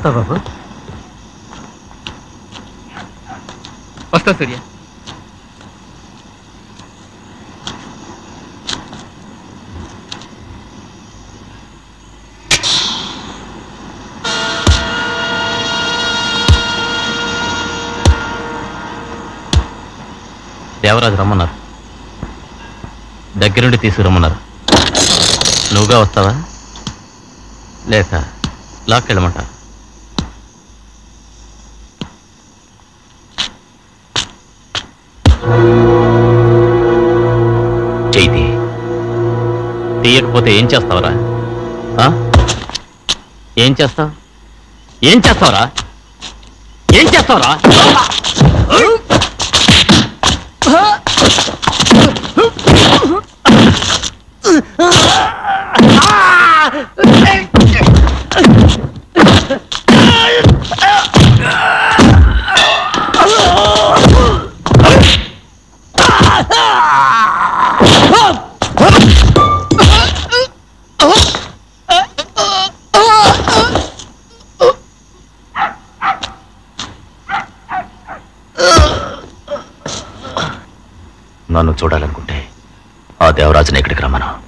వస్తావు బాబు వస్తా సూర్య దేవరాజు రమ్మన్నారు దగ్గరుండి తీసుకురమ్మన్నారు నువ్వుగా వస్తావా లేక లాక్కెళ్ళమంటా చైతి తీయకపోతే ఏం చేస్తావరా ఆ? ఏం చేస్తావు ఏం చేస్తావరా ఏం చేస్తావరా నన్ను చూడాలనుకుంటే ఆ దేవరాజుని ఇక్కడికి రమ్మను